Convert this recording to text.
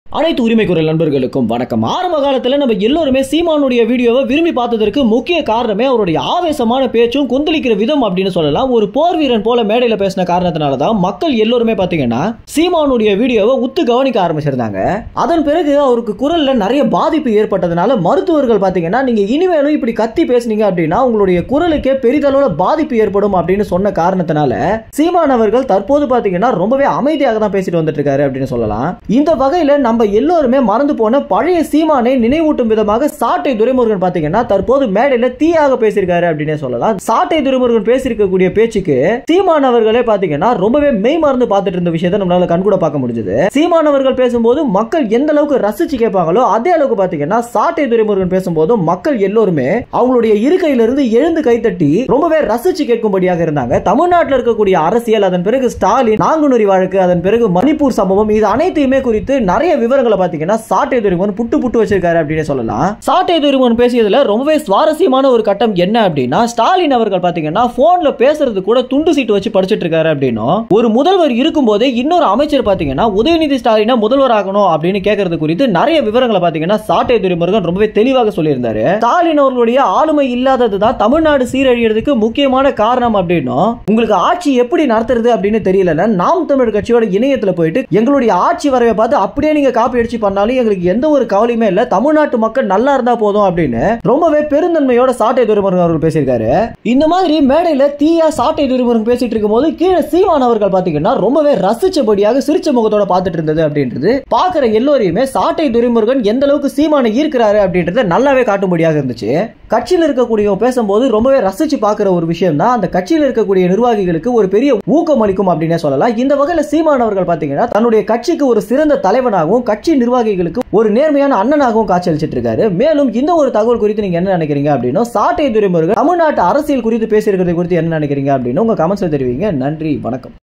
அனைத்து உரிமை குரல் நண்பர்களுக்கும் வணக்கம் ஆரம்ப காலத்துல நம்ம எல்லோருமே சீமானுடைய வீடியோவை விரும்பி பார்த்ததற்கு முக்கிய காரணமே அவருடைய ஆவேசமான பேச்சும் கொந்தளிக்கிற விதம் அப்படின்னு சொல்லலாம் ஒரு போர் வீரன் போல மேடையில பேசின காரணத்தினால தான் மக்கள் எல்லோருமே பாத்தீங்கன்னா சீமானுடைய வீடியோவை உத்து கவனிக்க ஆரம்பிச்சிருந்தாங்க அதன் பிறகு அவருக்கு குரல்ல நிறைய பாதிப்பு ஏற்பட்டதுனால மருத்துவர்கள் பாத்தீங்கன்னா நீங்க இனிமேலும் இப்படி கத்தி பேசுனீங்க அப்படின்னா உங்களுடைய குரலுக்கே பெரிதளவுல பாதிப்பு ஏற்படும் அப்படின்னு சொன்ன காரணத்தினால சீமான் அவர்கள் தற்போது பாத்தீங்கன்னா ரொம்பவே அமைதியாக தான் பேசிட்டு வந்துட்டு இருக்காரு அப்படின்னு சொல்லலாம் இந்த வகையில நம்ம எல்லோருமே மறந்து போன பழைய சீமானை நினைவூட்டும் விதமாக சாட்டை துரைமுருகன் பாத்தீங்கன்னா தற்போது மேடையில தீயாக பேசியிருக்காரு அப்படின்னே சொல்லலாம் சாட்டை துரைமுருகன் பேசியிருக்கக்கூடிய பேச்சுக்கு சீமான் அவர்களே பாத்தீங்கன்னா ரொம்பவே மெய் மறந்து பார்த்துட்டு இருந்த விஷயத்தை நம்மளால கண்கூட பார்க்க முடிஞ்சது சீமான் அவர்கள் பேசும்போது மக்கள் எந்த அளவுக்கு ரசிச்சு கேட்பாங்களோ அதே அளவுக்கு பாத்தீங்கன்னா சாட்டை துரைமுருகன் பேசும்போது மக்கள் எல்லோருமே அவங்களுடைய இருக்கையில இருந்து எழுந்து கைத்தட்டி ரொம்பவே ரசிச்சு கேட்கும்படியாக இருந்தாங்க தமிழ்நாட்டில் இருக்கக்கூடிய அரசியல் அதன் பிறகு ஸ்டாலின் நாங்குநுரி வழக்கு அதன் பிறகு மணிப்பூர் சம்பவம் இது அனைத்தையுமே குறித்து நிறைய விவரங்களை பாத்தீங்கன்னா சாட்டை துரைமுருகன் புட்டு புட்டு வச்சிருக்காரு அப்படின்னு சொல்லலாம் சாட்டை துரைமுருகன் பேசியதுல ரொம்பவே சுவாரஸ்யமான ஒரு கட்டம் என்ன அப்படின்னா ஸ்டாலின் அவர்கள் பாத்தீங்கன்னா போன்ல பேசுறது கூட துண்டு சீட்டு வச்சு படிச்சிட்டு இருக்காரு அப்படின்னும் ஒரு முதல்வர் இருக்கும்போதே இன்னொரு அமைச்சர் பாத்தீங்கன்னா உதயநிதி ஸ்டாலினை முதல்வர் ஆகணும் அப்படின்னு கேட்கறது குறித்து நிறைய விவரங்களை பாத்தீங்கன்னா சாட்டை துரைமுருகன் ரொம்பவே தெளிவாக சொல்லியிருந்தாரு ஸ்டாலின் அவர்களுடைய ஆளுமை இல்லாததுதான் தமிழ்நாடு சீரழியறதுக்கு முக்கியமான காரணம் அப்படின்னும் உங்களுக்கு ஆட்சி எப்படி நடத்துறது அப்படின்னு தெரியலன்னா நாம் தமிழர் கட்சியோட இணையத்துல போயிட்டு எங்களுடைய ஆட்சி வரைவை பார்த்து அப்படியே நீங்க காப்பி அடிச்சு பண்ணாலும் எங்களுக்கு எந்த ஒரு கவலையுமே இல்ல தமிழ்நாட்டு மக்கள் நல்லா இருந்தா போதும் அப்படின்னு ரொம்பவே பெருந்தன்மையோட சாட்டை துரைமுருகன் அவர்கள் பேசியிருக்காரு இந்த மாதிரி மேடையில தீயா சாட்டை துரைமுருகன் பேசிட்டு இருக்கும்போது கீழே சீமான் அவர்கள் பாத்தீங்கன்னா ரொம்பவே ரசிச்சபடியாக சிரிச்ச முகத்தோட பார்த்துட்டு இருந்தது அப்படின்றது பாக்குற எல்லோரையுமே சாட்டை துரைமுருகன் எந்த அளவுக்கு சீமானை ஈர்க்கிறாரு அப்படின்றத நல்லாவே காட்டும்படியாக இருந்துச்சு கட்சியில் இருக்கக்கூடியவங்க பேசும்போது ரொம்பவே ரசிச்சு பார்க்குற ஒரு விஷயம் தான் அந்த கட்சியில் இருக்கக்கூடிய நிர்வாகிகளுக்கு ஒரு பெரிய ஊக்கம் அளிக்கும் அப்படின்னே சொல்லலாம் இந்த வகையில் சீமான் அவர்கள் பார்த்தீங்கன்னா தன்னுடைய கட்சிக்கு ஒரு சிறந்த தலைவனாகவும் கட்சி நிர்வாகிகளுக்கு ஒரு நேர்மையான அண்ணனாகவும் காட்சியளிச்சிட்டு இருக்காரு மேலும் இந்த ஒரு தகவல் குறித்து நீங்க என்ன நினைக்கிறீங்க அப்படின்னா சாட்டை துறைமுருகன் தமிழ்நாட்டு அரசியல் குறித்து பேசியிருக்கிறது குறித்து என்ன நினைக்கிறீங்க அப்படின்னு உங்க கமெண்ட்ஸ்ல தெரிவிங்க நன்றி வணக்கம்